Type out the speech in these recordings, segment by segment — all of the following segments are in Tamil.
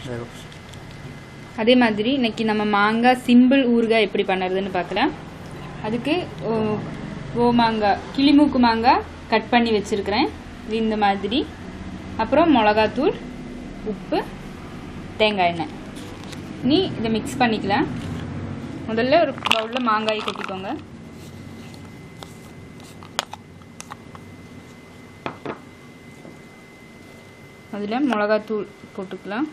வேகும் அதே மாதிரி இன்னைக்கு நம்ம மாங்காய் சிம்பிள் ஊறுகாய் எப்படி பண்ணுறதுன்னு பார்க்கலாம் அதுக்கு ஓ, ஓ மாங்காய் கிளிமூக்கு மாங்காய் கட் பண்ணி வச்சுருக்கிறேன் இது இந்த மாதிரி அப்புறம் மிளகாத்தூள் உப்பு தேங்காய் எண்ணெய் நீ இதை மிக்ஸ் பண்ணிக்கலாம் முதல்ல ஒரு பவுலில் மாங்காய் கொட்டிக்கோங்க அதில் மிளகாத்தூள் போட்டுக்கலாம்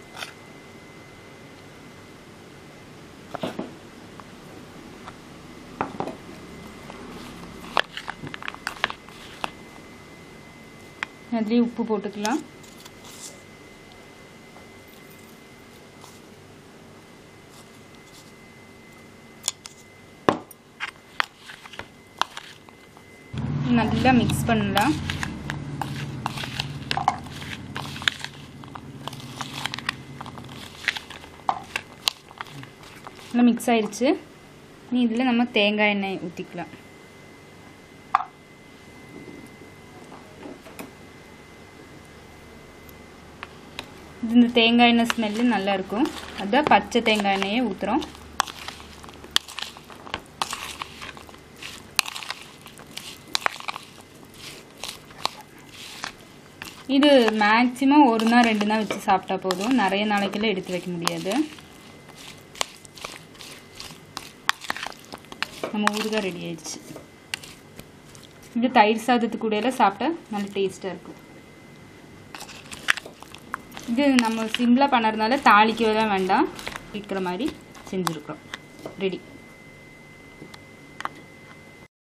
அதுலேயே உப்பு போட்டுக்கலாம் நல்லா மிக்ஸ் பண்ணலாம் நல்லா மிக்ஸ் ஆயிடுச்சு நீ இதில் நம்ம தேங்காய் எண்ணெய் ஊற்றிக்கலாம் இது இந்த தேங்காய் எண்ணெய் ஸ்மெல்லு நல்லா இருக்கும் அதான் பச்சை தேங்காய் எண்ணெயே ஊற்றுறோம் இது மேக்ஸிமம் ஒரு நாள் ரெண்டு நாள் வச்சு சாப்பிட்டா போதும் நிறைய நாளைக்கெல்லாம் எடுத்து வைக்க முடியாது நம்ம ஊறுகாய் ரெடி ஆயிடுச்சு இது தயிர் சாதத்து கூடையில் சாப்பிட்டா நல்ல டேஸ்ட்டாக இருக்கும் இது நம்ம சிம்பிளாக பண்ணுறதுனால தாளிக்கவே வேண்டாம் இருக்கிற மாதிரி செஞ்சுருக்குறோம் ரெடி